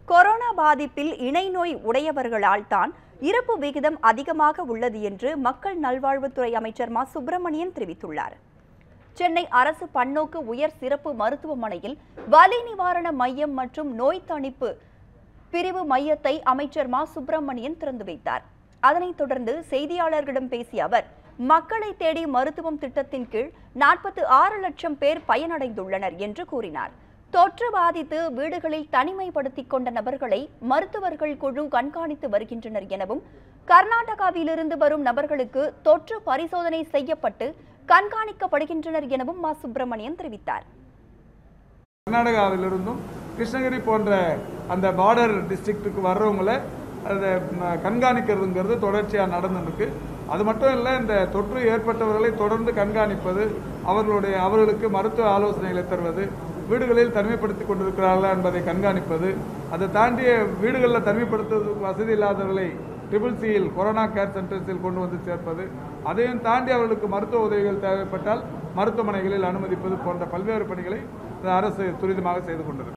corona பாதிப்பில் இணை நோய் உடையவர்களால் தான் இறப்பு விகிதம் அதிகமாக உள்ளது என்று மக்கள் நல்வாழ்வுத்துறை அமைச்சர் மா சுப்பிரமணியன் தெரிவித்துள்ளார் சென்னை அரசு பன்னோக்கு உயர் சிறப்பு மருத்துவமனையில் வலி நிவாரண மையம் மற்றும் நோய் தணிப்பு பிரிவு மையத்தை அமைச்சர் மா சுப்பிரமணியன் திறந்து வைத்தார் அதனைத் தொடர்ந்து செய்தியாளர்களிடம் பேசிய அவர் மக்களை தேடி மருத்துவம் திட்டத்தின் கீழ் நாற்பத்து ஆறு லட்சம் பேர் பயனடைந்துள்ளனர் என்று கூறினார் தொற்று பாதித்து வீடுகளில் தனிமைப்படுத்திக் கொண்ட நபர்களை மருத்துவர்கள் குழு கண்காணித்து வருகின்றனர் எனவும் கர்நாடகாவிலிருந்து வரும் நபர்களுக்கு தொற்று பரிசோதனை செய்யப்பட்டு கண்காணிக்கப்படுகின்றனர் எனவும் மா சுப்பிரமணியன் தெரிவித்தார் கர்நாடகாவிலிருந்தும் கிருஷ்ணகிரி போன்ற அந்த பார்டர் டிஸ்ட்ரிக்ட்டுக்கு வர்றவங்கள அதை ம- கண்காணிக்கிறதுங்கிறது தொடர்ச்சியாக நடந்துருக்கு அது மட்டும் இல்லை இந்த தொற்று ஏற்பட்டவர்களை தொடர்ந்து கண்காணிப்பது அவர்களுடைய அவர்களுக்கு மருத்துவ ஆலோசனைகளை தருவது வீடுகளில் தனிமைப்படுத்தி கொண்டிருக்கிறார்களா என்பதை கண்காணிப்பது அதை தாண்டிய வீடுகளில் தனிமைப்படுத்துவதற்கு வசதி இல்லாதவர்களை ட்ரிபிள் சியில் கொரோனா கேர் சென்டர்ஸில் கொண்டு வந்து சேர்ப்பது அதையும் தாண்டி அவர்களுக்கு மருத்துவ உதவிகள் தேவைப்பட்டால் மருத்துவமனைகளில் அனுமதிப்பது போன்ற பல்வேறு பணிகளை இந்த அரசு துரிதமாக செய்து கொண்டிருக்கிறது